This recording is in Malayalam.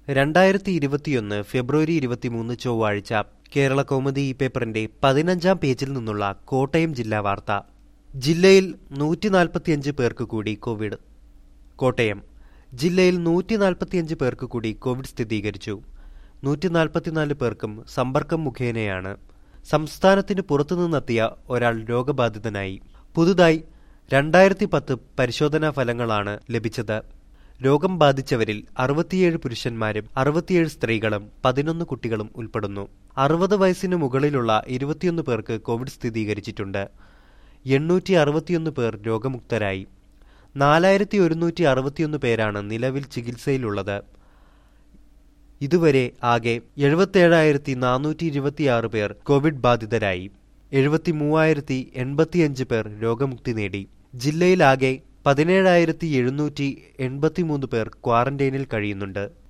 രണ്ടായിരത്തി ഇരുപത്തിയൊന്ന് ഫെബ്രുവരി ഇരുപത്തിമൂന്ന് ചൊവ്വാഴ്ച കേരള കൗമുദി ഈ പേപ്പറിന്റെ പതിനഞ്ചാം പേജിൽ നിന്നുള്ള കോട്ടയം ജില്ലാ വാർത്ത ജില്ലയിൽ നൂറ്റി നാൽപ്പത്തിയഞ്ച് പേർക്ക് കൂടി കോവിഡ് കോട്ടയം ജില്ലയിൽ നൂറ്റി നാൽപ്പത്തിയഞ്ച് പേർക്ക് കൂടി കോവിഡ് സ്ഥിരീകരിച്ചു നൂറ്റി നാൽപ്പത്തിനാല് പേർക്കും സമ്പർക്കം മുഖേനയാണ് സംസ്ഥാനത്തിന് പുറത്തുനിന്നെത്തിയ ഒരാൾ രോഗബാധിതനായി പുതുതായി രണ്ടായിരത്തി പത്ത് പരിശോധനാ ഫലങ്ങളാണ് ലഭിച്ചത് രോഗം ബാധിച്ചവരിൽ അറുപത്തിയേഴ് പുരുഷന്മാരും അറുപത്തിയേഴ് സ്ത്രീകളും പതിനൊന്ന് കുട്ടികളും ഉൾപ്പെടുന്നു അറുപത് വയസ്സിന് മുകളിലുള്ള ഇരുപത്തിയൊന്ന് പേർക്ക് കോവിഡ് സ്ഥിരീകരിച്ചിട്ടുണ്ട് എണ്ണൂറ്റി അറുപത്തിയൊന്ന് പേർ രോഗമുക്തരായി നാലായിരത്തി ഒരുന്നൂറ്റി അറുപത്തിയൊന്ന് പേരാണ് നിലവിൽ ചികിത്സയിലുള്ളത് ഇതുവരെ ആകെ എഴുപത്തേഴായിരത്തി നാനൂറ്റി ഇരുപത്തിയാറ് പേർ കോവിഡ് ബാധിതരായി എഴുപത്തി മൂവായിരത്തി എൺപത്തിയഞ്ച് പേർ രോഗമുക്തി നേടി ജില്ലയിലാകെ പതിനേഴായിരത്തി എഴുന്നൂറ്റി എൺപത്തിമൂന്ന് പേർ ക്വാറന്റൈനിൽ കഴിയുന്നുണ്ട്